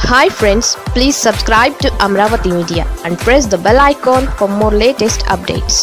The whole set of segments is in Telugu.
hi friends please subscribe to Amaravati media and press the bell icon for more latest updates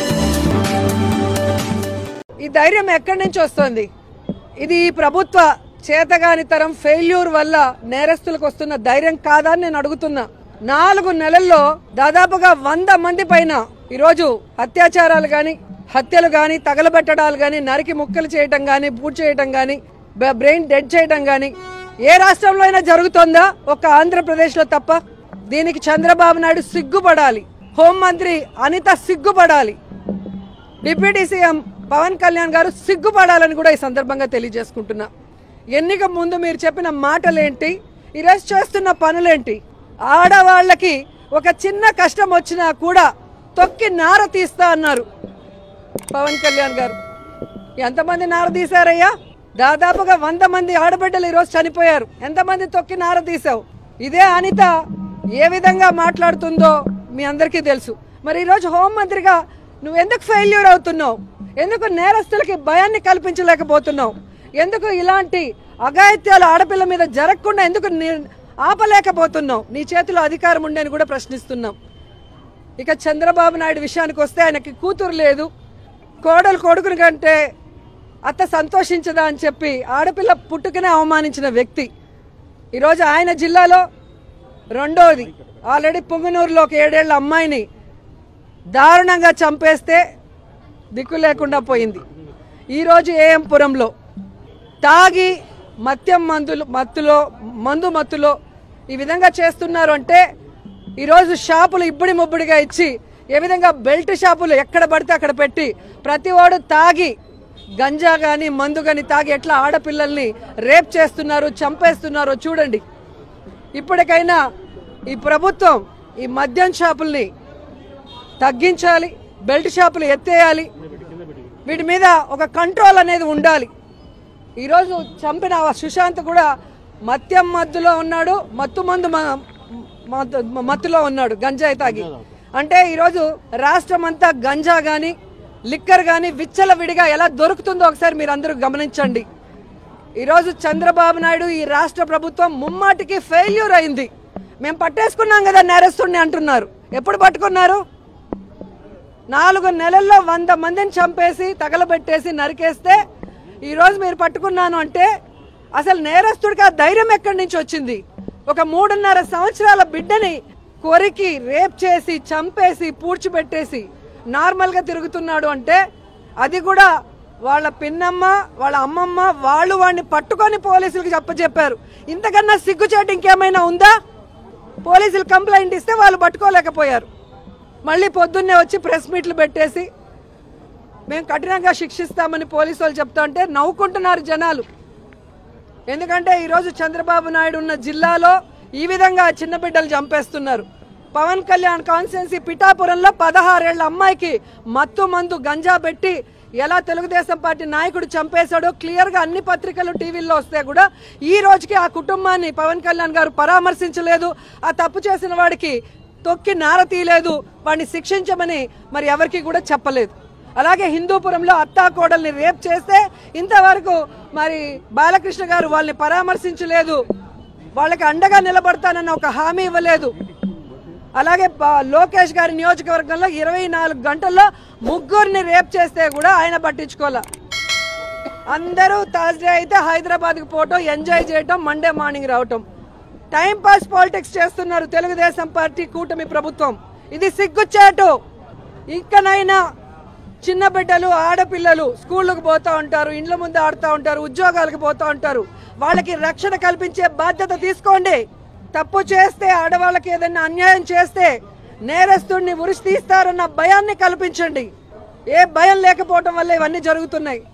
ఈ ధైర్యం ఎక్కడి నుంచి వస్తుంది ఇది ఈ ప్రభుత్వ చేతగానితరం ఫెయిల్యూర్ వల్ల నేరస్తులకు వస్తున్న ధైర్యం కాదా అని నేను అడుగుతున్నా నాలుగు నెలల్లో దాదాపుగా వంద మంది పైన ఈరోజు అత్యాచారాలు గాని హత్యలు గాని తగలబెట్టడాలు గాని నరికి ముక్కలు చేయటం గాని పూడ్ చేయటం గాని బ- బ్రెయిన్ డెడ్ చేయటం గాని ఏ రాష్ట్రంలో అయినా జరుగుతోందా ఒక ఆంధ్రప్రదేశ్ లో తప్ప దీనికి చంద్రబాబు నాయుడు సిగ్గుపడాలి హోంమంత్రి అనిత సిగ్గుపడాలి డిప్యూటీ సీఎం పవన్ కళ్యాణ్ గారు సిగ్గుపడాలని కూడా ఈ సందర్భంగా తెలియజేసుకుంటున్నా ఎన్నిక ముందు మీరు చెప్పిన మాటలేంటి ఈరోజు చేస్తున్న పనులేంటి ఆడవాళ్ళకి ఒక చిన్న కష్టం వచ్చినా కూడా తొక్కి నార తీస్తా అన్నారు పవన్ కళ్యాణ్ గారు ఎంతమంది నార తీశారయ్యా దాదాపుగా వంద మంది ఆడబిడ్డలు ఈరోజు చనిపోయారు ఎంతమంది తొక్కి నార తీసావు ఇదే అనిత ఏ విధంగా మాట్లాడుతుందో మీ అందరికీ తెలుసు మరి ఈరోజు హోంమంత్రిగా నువ్వు ఎందుకు ఫెయిల్యూర్ అవుతున్నావు ఎందుకు నేరస్తులకి భయాన్ని కల్పించలేకపోతున్నావు ఎందుకు ఇలాంటి అఘాయిత్యాలు ఆడపిల్ల మీద జరగకుండా ఎందుకు ని- ఆపలేకపోతున్నావు నీ చేతిలో అధికారం ఉండని కూడా ప్రశ్నిస్తున్నాం ఇక చంద్రబాబు నాయుడు విషయానికి వస్తే ఆయనకి కూతురు లేదు కోడలు కొడుకుని కంటే అత్త సంతోషించదా అని చెప్పి ఆడపిల్ల పుట్టుకనే అవమానించిన వ్యక్తి ఈరోజు ఆయన జిల్లాలో రెండోది ఆల్రెడీ పుంగనూరులో ఒక ఏడేళ్ల అమ్మాయిని దారుణంగా చంపేస్తే దిక్కు లేకుండా పోయింది ఈరోజు ఏఎంపురంలో తాగి మద్యం మందులు మత్తులో మందు మత్తులో ఈ విధంగా చేస్తున్నారు అంటే ఈరోజు షాపులు ఇబ్బడి ముబ్బడిగా ఇచ్చి ఏ విధంగా బెల్ట్ షాపులు ఎక్కడ పడితే అక్కడ పెట్టి ప్రతి వాడు తాగి గంజా గాని మందు గాని తాగి ఎట్లా ఆడపిల్లల్ని రేప్ చేస్తున్నారు చంపేస్తున్నారో చూడండి ఇప్పటికైనా ఈ ప్రభుత్వం ఈ మద్యం షాపుల్ని తగ్గించాలి బెల్ట్ షాపులు ఎత్తేయాలి వీటి మీద ఒక కంట్రోల్ అనేది ఉండాలి ఈరోజు చంపిన ఆ సుశాంత్ కూడా మద్యం మత్తులో ఉన్నాడు మత్తు మందు మ- మత్తు- మత్తులో ఉన్నాడు గంజాయి తాగి అంటే ఈరోజు రాష్ట్రం అంతా గంజా గాని లిక్కర్ గాని విచ్చల విడిగా ఎలా దొరుకుతుందో ఒకసారి మీరు అందరూ గమనించండి ఈరోజు చంద్రబాబు నాయుడు ఈ రాష్ట్ర ప్రభుత్వం ముమ్మాటికి ఫెయిల్యూర్ అయింది మేము పట్టేసుకున్నాం కదా నేరస్తుడిని అంటున్నారు ఎప్పుడు పట్టుకున్నారు నాలుగు నెలల్లో వంద మందిని చంపేసి తగలబెట్టేసి నరికేస్తే ఈరోజు మీరు పట్టుకున్నాను అంటే అసలు నేరస్తుడికి ఆ ధైర్యం ఎక్కడి నుంచి వచ్చింది ఒక మూడున్నర సంవత్సరాల బిడ్డని కొరికి రేప్ చేసి చంపేసి పూడ్చిపెట్టేసి నార్మల్గా తిరుగుతున్నాడు అంటే అది కూడా వాళ్ళ పిన్నమ్మ వాళ్ళ అమ్మమ్మ వాళ్ళు వాడిని పట్టుకొని పోలీసులకు చెప్పజెప్పారు ఇంతకన్నా సిగ్గుచేటు ఇంకేమైనా ఉందా పోలీసులు కంప్లైంట్ ఇస్తే వాళ్ళు పట్టుకోలేకపోయారు మళ్ళీ పొద్దున్నే వచ్చి ప్రెస్ మీట్లు పెట్టేసి మేము కఠినంగా శిక్షిస్తామని పోలీసు వాళ్ళు చెప్తా ఉంటే నవ్వుకుంటున్నారు జనాలు ఎందుకంటే ఈరోజు చంద్రబాబు నాయుడు ఉన్న జిల్లాలో ఈ విధంగా చిన్న బిడ్డలు చంపేస్తున్నారు పవన్ కళ్యాణ్ కాన్స్టిట్యున్సీ పిఠాపురంలో పదహారేళ్ల అమ్మాయికి మత్తు మందు గంజా పెట్టి ఎలా తెలుగుదేశం పార్టీ నాయకుడు చంపేశాడో క్లియర్ గా అన్ని పత్రికలు టీవీల్లో వస్తే కూడా ఈ రోజుకి ఆ కుటుంబాన్ని పవన్ కళ్యాణ్ గారు పరామర్శించలేదు ఆ తప్పు చేసిన వాడికి తొక్కి నార తీయలేదు వాడిని శిక్షించమని మరి ఎవరికి కూడా చెప్పలేదు అలాగే హిందూపురంలో అత్తా కోడల్ని రేప్ చేస్తే ఇంతవరకు మరి బాలకృష్ణ గారు వాళ్ళని పరామర్శించలేదు వాళ్ళకి అండగా నిలబడతానన్న ఒక హామీ ఇవ్వలేదు అలాగే ప- లోకేష్ గారి నియోజకవర్గంలో ఇరవై నాలుగు గంటల్లో ముగ్గురిని రేప్ చేస్తే కూడా ఆయన పట్టించుకోలే అందరూ థర్స్డే అయితే హైదరాబాద్కి పోవటం ఎంజాయ్ చేయటం మండే మార్నింగ్ రావటం టైం పాస్ పాలిటిక్స్ చేస్తున్నారు తెలుగుదేశం పార్టీ కూటమి ప్రభుత్వం ఇది సిగ్గుచేటు ఇంకనైనా చిన్న బిడ్డలు ఆడపిల్లలు స్కూళ్ళకు పోతా ఉంటారు ఇండ్ల ముందు ఆడుతూ ఉంటారు ఉద్యోగాలకు పోతా ఉంటారు వాళ్ళకి రక్షణ కల్పించే బాధ్యత తీసుకోండి తప్పు చేస్తే ఆడవాళ్ళకి ఏదైనా అన్యాయం చేస్తే నేరస్తుడిని ఉరిసి తీస్తారన్న భయాన్ని కల్పించండి ఏ భయం లేకపోవటం వల్ల ఇవన్నీ జరుగుతున్నాయి